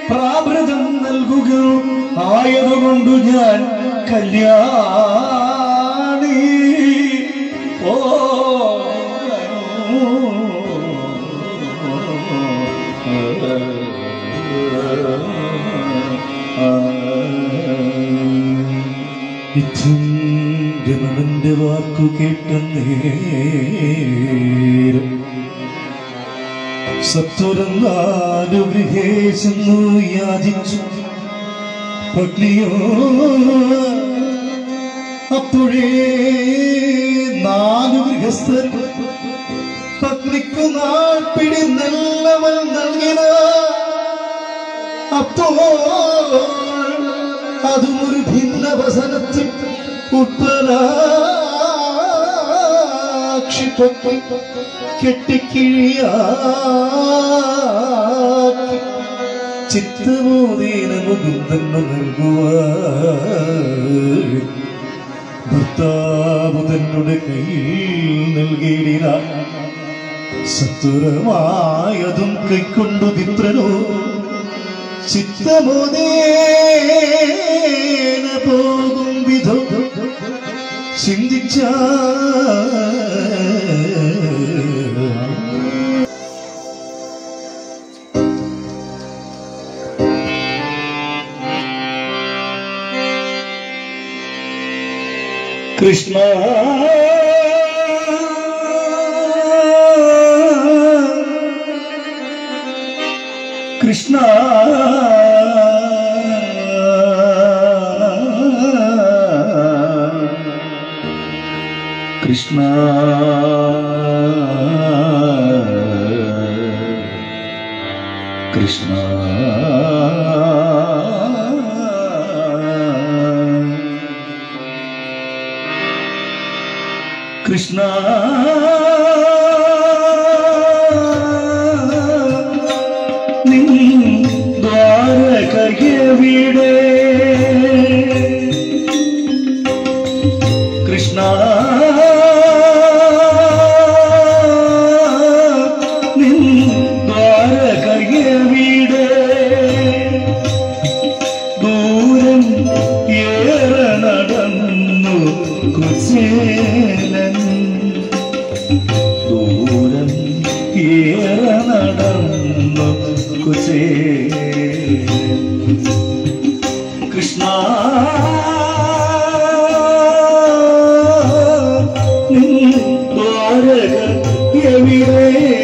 പ്രാഭൃതം നൽകുക ആയതുകൊണ്ടു ഞാൻ കല്യാണി ഓ നിത്യന്റെ മകന്റെ വാക്കു കേട്ട നേരം സത്വരങ്ങാനു ഗൃഹേശെന്നു യാചിച്ചു പത്നിയോ അപ്പോഴേ നാലു ഗൃഹസ്ഥർ പത്നിക്കു നാൾ പിടി നല്ലവൻ നൽകിന അപ്പോൾ അതും ഒരു ഭിന്ന വസനത്തിൽ ഉത്പലാക്ഷിപ്പി കെട്ടിക്കിഴിയാക്കി ചിത്തമോദീന മുകുന്ദന് നൽകുക ഭർത്താവ് തന്നുടെ കയ്യിൽ നൽകിയിടിന സത്വരമായതും കൈക്കൊണ്ടു മിത്രനോ ചിത്തമോദേന പോകും വിധം ചിന്തിച്ച കൃഷ്ണ കൃഷ്ണ കൃഷ്ണ കൃഷ്ണ കൃഷ്ണ നിൻ ദ്വാരകയവിടെ കൃഷ്ണ നിൻ ദ്വാരകയവിടെ ദൂരം ഏറെ നടന്നു കുചേലൻ ദൂരം ഏറെ നടന്നു കുചേലൻ കൃഷ്ണ നിൻ ദ്വാരക എവിടെ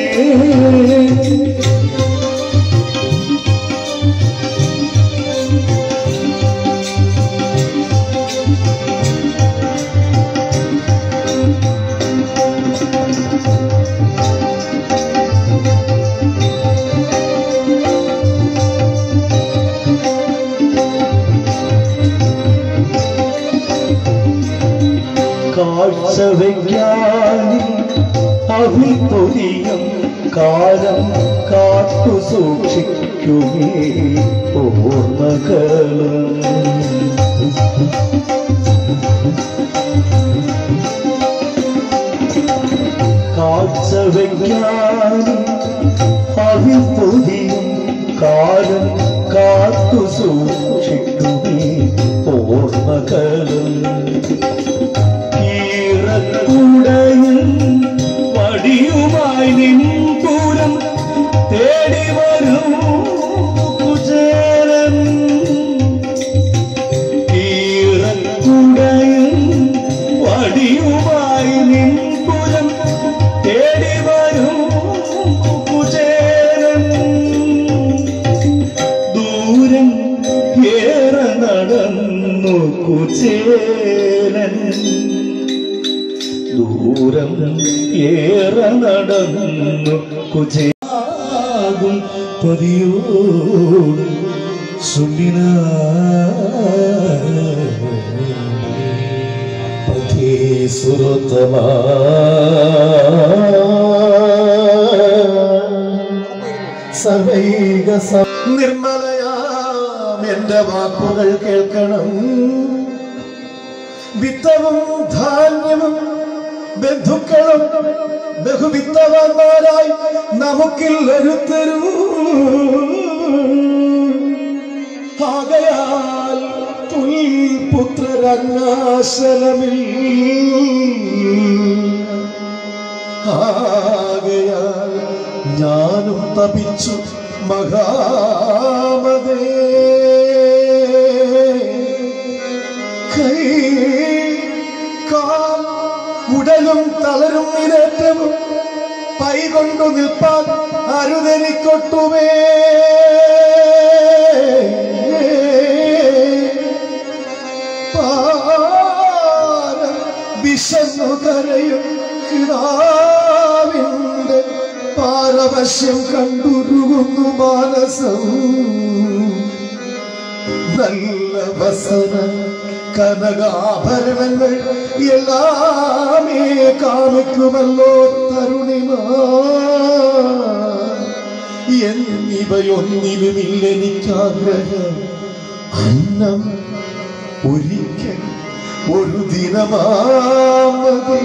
കാഴ്ച വയ്ക്കാനും അവിതൊരിയും കാലം കാത്തു സൂക്ഷിക്കുമേ ഓർമ്മകളും കാഴ്ച വയ്ക്കാനും അവിതൊരിയും കാലം കാത്തു സൂക്ഷിക്കുമേ ഓർമ്മകളും ഈറക്കുടയും വടിയുമായി നിൻപൂരം തേടി വരും കുചേലൻ ഈറക്കുടയും വടിയുമായി നിൻപുരം തേടി വരും കുചേലൻ ദൂരം ഏറെ നടന്നു കുചേലൻ ദൂരം ഏറെ നടന്നു കുചേകും പതിയോട് സുമിന പതി സുരതമാ സർവൈക നിർമ്മലയാം എന്റെ വാക്കുകൾ കേൾക്കണം വിത്തവും ധാന്യവും ബന്ധുക്കളും ബഹുവിത്തവാന്മാരായി നമുക്കിൽ ഒരുത്തരും കർണാശലമിൽ ആകയാൽ ഞാനും തപിച്ചു മഹാമതേ കൈ കാൽ ഉടലും തളരും നിരറ്റവും പൈകൊണ്ടു നിൽപ്പാൻ അരുതെനിക്കൊട്ടുമേ പാര വിശന്നു കരയും കിടാവിന്റെ പാരവശ്യം കണ്ടുരുകുന്നു മാനസം നല്ല വസന കനകാഭരണങ്ങൾ എല്ലാമേ കാമിക്കുമല്ലോ തരുണിമ എന്നിവയൊന്നിലുമില്ലെനിക്കാഗ്രഹം അന്നം ഒരിക്കൽ ഒരു ദിനമാമതി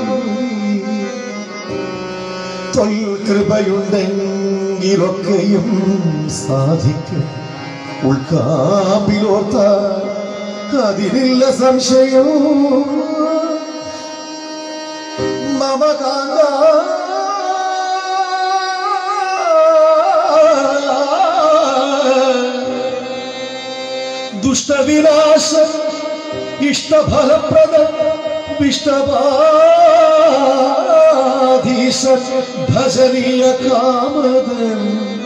തൊൽകൃപയുണ്ടെങ്കിലൊക്കെയും സാധിക്കും ഉൾക്കാമ്പിലോർത്ത അതിനില്ല സംശയം മമകാന്ത ദുഷ്ടവിനാശം ഇഷ്ടഫലപ്രദം വിഷ്ടപാധീശ ഭജനീയ കാമദൻ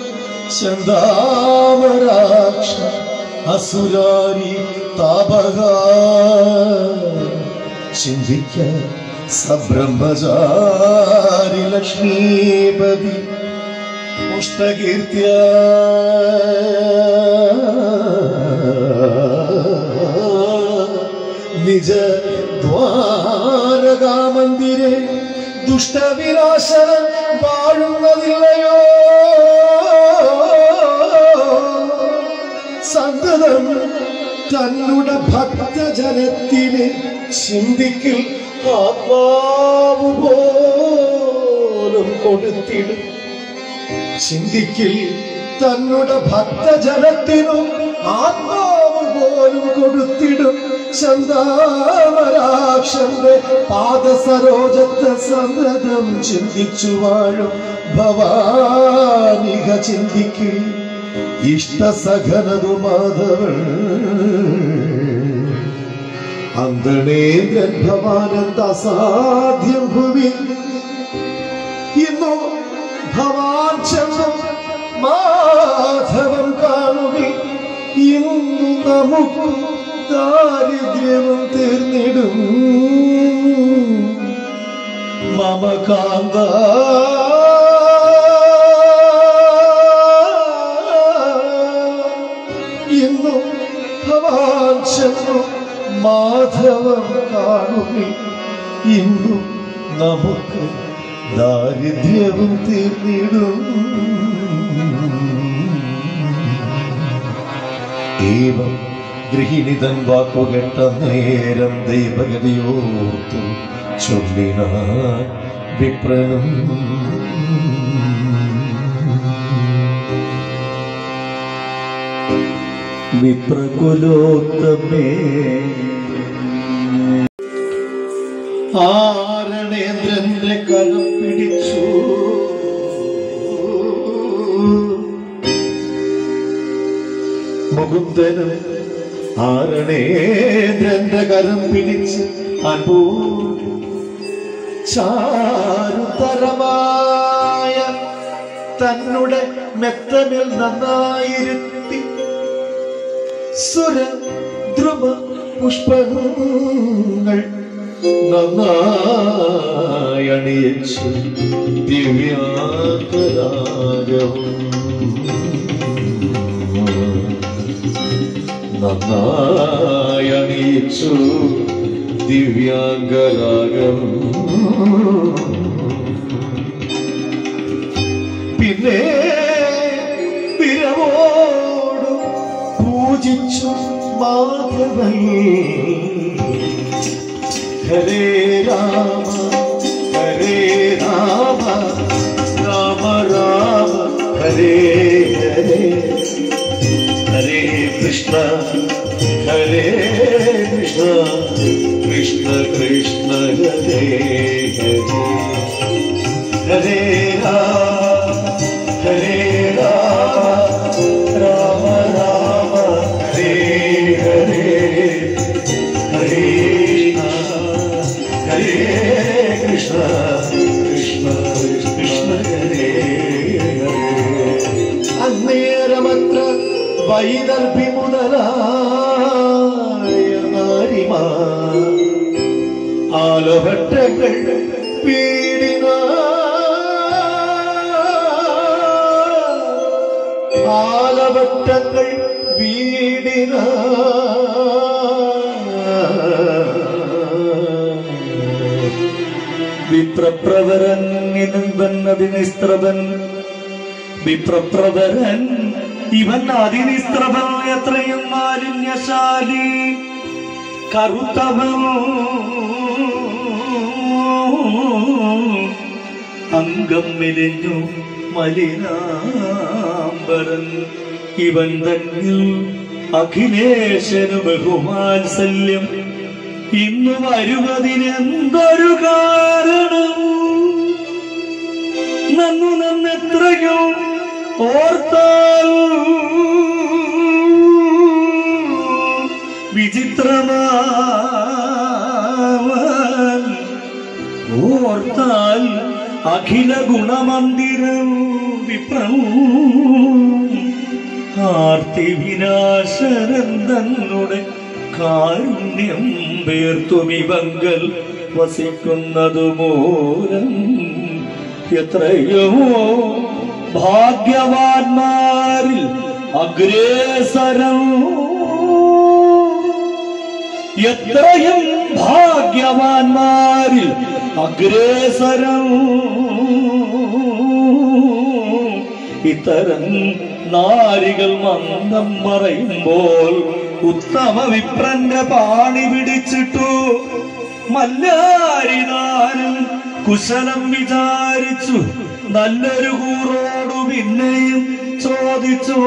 ചന്ദാമരാക്ഷ അസുരാരി താപക ചിന്തിക്ക സബ്രഹ്മചാരി ലക്ഷ്മീപതി പുഷ്ടകീർത്തിയ നിജ ദ്വാരകാമന്ദിരെ ദുഷ്ടവിനാശന വാഴുന്നതില്ലയോ സന്തതം തന്നുടെ ഭക്തജനത്തിനെ ചിന്തിക്കിൽ ആത്മാവ് പോലും കൊടുത്തിടും ചിന്തിക്കിൽ തന്നുടെ ഭക്തജനത്തിനും ആത്മാവ് പോലും കൊടുത്തിടും ചന്ദാമരാക്ഷന്റെ പാദസരോജത്തെ സന്തതം ചിന്തിച്ചു വാഴും ഭവാനിക ചിന്തിക്കിൽ ഇഷ്ടസഖനതു മാധവൻ അന്തണേന്ദ്രൻ ഭവാനന്ദ അസാധ്യം ഭൂമി ഇന്നു ഭവാൻ ചെന്നു മാധവം കാണുക ഇന്നു നമുക്ക് ദാരിദ്ര്യവും തീർന്നിടും മമകാന്ത ഇന്നു ഭവാൻ ചെന്നു മാധവം കാണുക ഇന്നു നമുക്ക് ദാരിദ്ര്യവും തീർന്നിടും ദൈവം ഗൃഹിണിതൻ വാക്കുകെട്ട നേരം ദൈവഗതിയോർത്തു ചൊല്ലിന വിപ്രനും വിപ്രകുലോത്തമേ ആരണേന്ദ്രന്റെ കരം പിടിച്ചു മുകുന്ദനും ആരണേന്ദ്രന്റെ കരം പിടിച്ച് അൻപൂ ചാരുതരമായ തന്നുടെ മെത്തമിൽ നന്നായിരുത്തി സുര ധ്രുവ പുഷ്പങ്ങൾ നന്നായി അണിയിച്ചു ദിവ്യാംഗരാഗവും നന്നായി അണിയിച്ചു ദിവ്യാംഗരാഗം പിന്നെ വിരവോട് പൂജിച്ചു മാധവൻ ഹരേ രാമ ഹരേ രാമ രാമ രാമ ഹരേ ഹരേ ഹരേ കൃഷ്ണ കൃഷ്ണ ഹരേ കൃഷ്ണ കൃഷ്ണ കൃഷ്ണ ഹരേ ഹരേ ഹരേ രാമ ഹരേ രാമ രാമ രാമ ഹരേ ഹരേ ഹരേ കൃഷ്ണ ഹരേ കൃഷ്ണ കൃഷ്ണ കൃഷ്ണ ഹരേ ഹരേ അന്നേരമത്ര വൈദർഭി മുതലായ നാരിമാ ആലഭട്ടങ്ങൾ പീഡിന ആലഭട്ടങ്ങൾ വീടിന വിപ്രപ്രവരൻ ഇവൻ അതിനിസ്ത്രവൻ വിപ്രപ്രവരൻ ഇവൻ അതിനിസ്ത്രവൻ എത്രയും മാലിന്യശാലി കറുത്തവൻ അംഗം മെലിഞ്ഞു മലിനാംബരൻ ഇവൻ തന്നിൽ അഖിലേശനു ബഹുമാത്സല്യം ഇന്നു വരുവതിനെന്തൊരു കാരണം നന്നു നന്നെത്രയോ ഓർത്താൽ വിചിത്രമാൻ ഓർത്താൽ അഖില ഗുണമന്ദിരം വിപ്രവും ആർത്തി വിനാശരൻ തന്നുടെ കാരുണ്യം പേർത്തുമിവങ്കൽ വസിക്കുന്നതു മൂലം എത്രയോ ഭാഗ്യവാന്മാരിൽ അഗ്രേസരം എത്രയും ഭാഗ്യവാന്മാരിൽ അഗ്രേസരം ഇത്തരം നാരികൾ മന്ദം പറയുമ്പോൾ ഉത്തമ വിപ്രന്റെ പാണി പിടിച്ചിട്ടു മല്ലാരിതാനും കുശലം വിചാരിച്ചു നല്ലൊരു കൂറോടു പിന്നെയും ചോദിച്ചു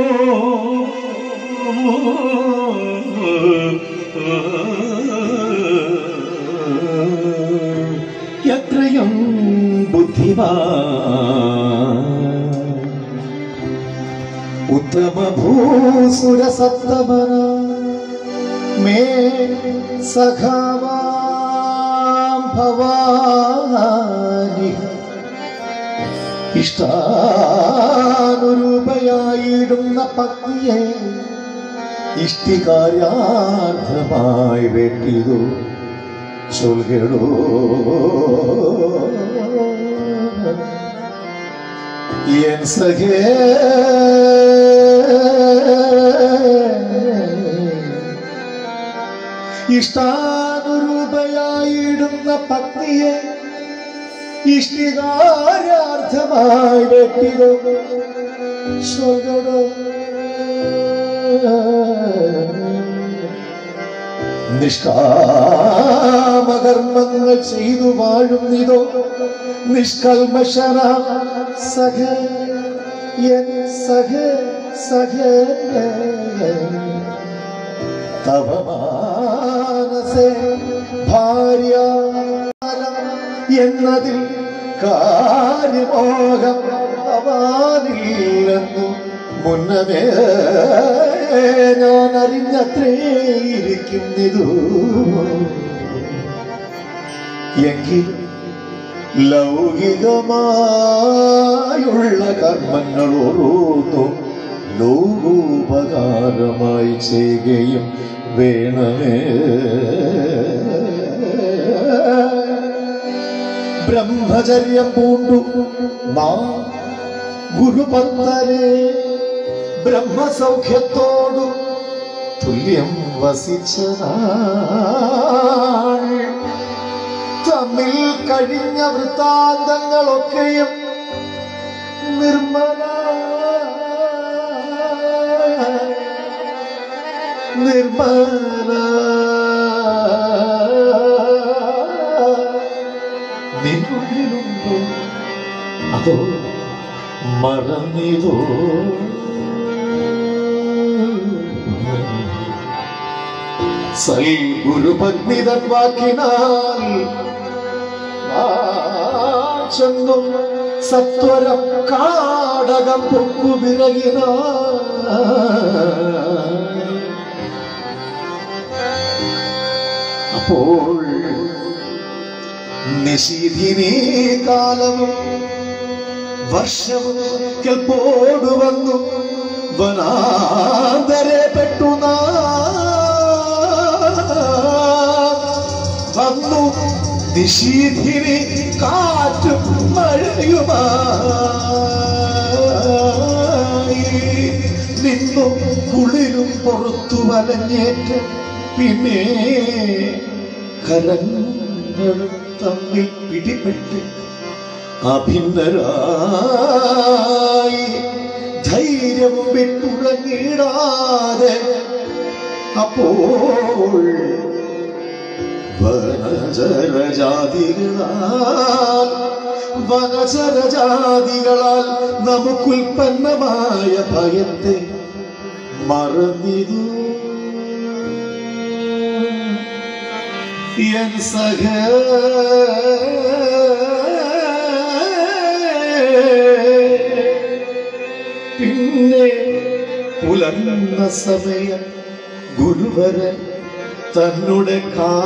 എത്രയും ബുദ്ധിമാ ഉത്തമ ഭൂസുര സത്തമന മേ സഖാവാം ഭവാനി ഇഷ്ടാനുരൂപയായിടുന്ന പത്നിയെ ഇഷ്ടികാര്യാർത്ഥമായി വെട്ടിയതു ചൊൽകടോ എൻ സഖേ ഇഷ്ടാനുരൂപയായിടുന്ന പത്നിയെ ഇഷ്ടികാര്യാർത്ഥമായി വെട്ടിയോ ചൊൽകടോ നിഷ്കാമകർമ്മങ്ങൾ ചെയ്തു വാഴുന്നിതോ നിഷ്കൽമശന സഖ എൻ സഖ സഖ തവ മാനസേ ഭാര്യ എന്നതിൽ കാര്യമോഹം ഭവാനില്ലെന്നു മുന്നമേ ഞാൻ അറിഞ്ഞത്രേ ഇരിക്കുന്നിതു എങ്കിൽ ലൗകികമായുള്ള കർമ്മങ്ങൾ ഓരോന്നും ലോകോപകാരമായി ചെയ്യുകയും വേണമേ ബ്രഹ്മചര്യം പൂണ്ടു നാം ഗുരുപന്തരെ ബ്രഹ്മസൗഖ്യത്തോടു തുല്യം വസിച്ച നാൾ തമ്മിൽ കഴിഞ്ഞ വൃത്താന്തങ്ങളൊക്കെയും നിർമ്മല നിർമ്മല നിന്നുള്ളിലുണ്ടോ അതോ മറന്നിതോ സൽ ഗുരുപത്നിതൻ വാക്കിനാൽ ചെന്നും സത്വരം കാടകം പൊക്കുപിറകിന അപ്പോൾ നിശീധിനീ കാലവും വർഷവും കെൽപ്പോടു വന്നു വനാന്തരെ പെട്ടു വന്നു നിശീധിനി കാറ്റും മഴയുമായി നിന്നു കുളിരും പുറത്തു വലഞ്ഞേറ്റ് പിന്നെ കരങ്ങളും തമ്മിൽ പിടിപെട്ട് അഭിന്നരായി ധൈര്യവും വിട്ടുറങ്ങിടാതെ അപ്പോൾ വനചരജാതികളാൽ വനചരജാതികളാൽ നമുക്കുൽപ്പന്നമായ ഭയത്തെ മറന്നിതു എൻ സഹ പിന്നെ പുലർന്ന സമയം ഗുരുവരൻ തന്നുടെ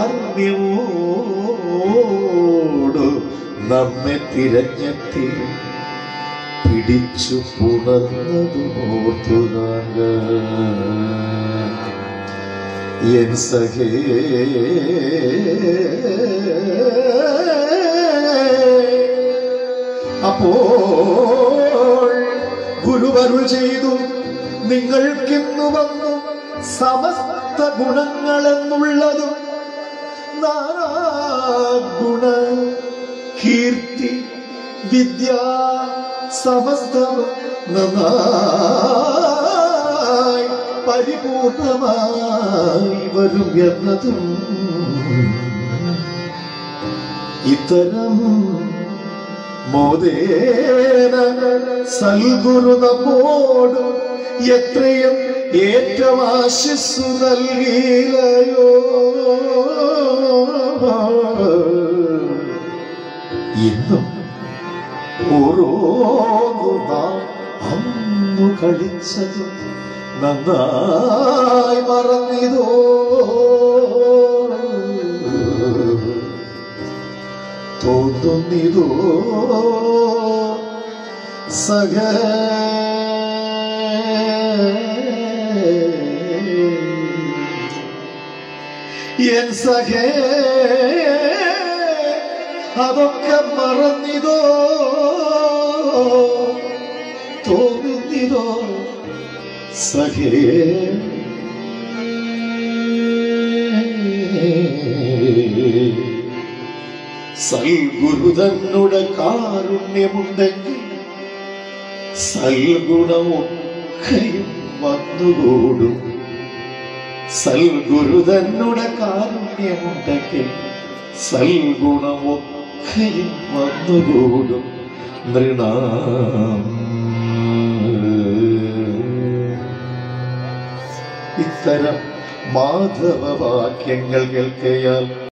കാർമ്യമോട് നമ്മെ തിരഞ്ഞെത്തി പിടിച്ചു പുണർന്നതുമോർത്തുകാങ്ക എൻ സഖേ അപ്പോൾ ഗുരുവരുൾ ചെയ്തു നിങ്ങൾക്കിന്നു വന്നു സമസ്ത ഗുണങ്ങളെന്നുള്ളതും നാനാ ഗുണ കീർത്തി വിദ്യ സമസ്തവും നന്നായി പരിപൂർണമായി വരും എന്നതും ഇത്തരം മോദേന സൽഗുരു നമ്മോട് എത്രയും ഏറ്റവും ആശിസ്സു നൽകിയില്ലയോ ഇന്നും ഓരോന്നു നാം അന്നു കളിച്ചതും നന്നായി മറന്നിതോ തോന്നുന്നിതോ സഖ എൻ സഖേ അതൊക്കെ മറന്നിതോ തോന്നുന്നിതോ സഖേ സൽഗുരുതന്നുടെ കാരുണ്യമുണ്ടെങ്കിൽ സൽഗുണമൊക്കെയും വന്നുകൂടും സൽഗുരുതന്നുടെ കാരുണ്യമുണ്ടെങ്കിൽ സൽഗുണമൊക്കെയും വന്നുകൂടും നൃണാം ഇത്തരം മാധവവാക്യങ്ങൾ കേൾക്കയാൽ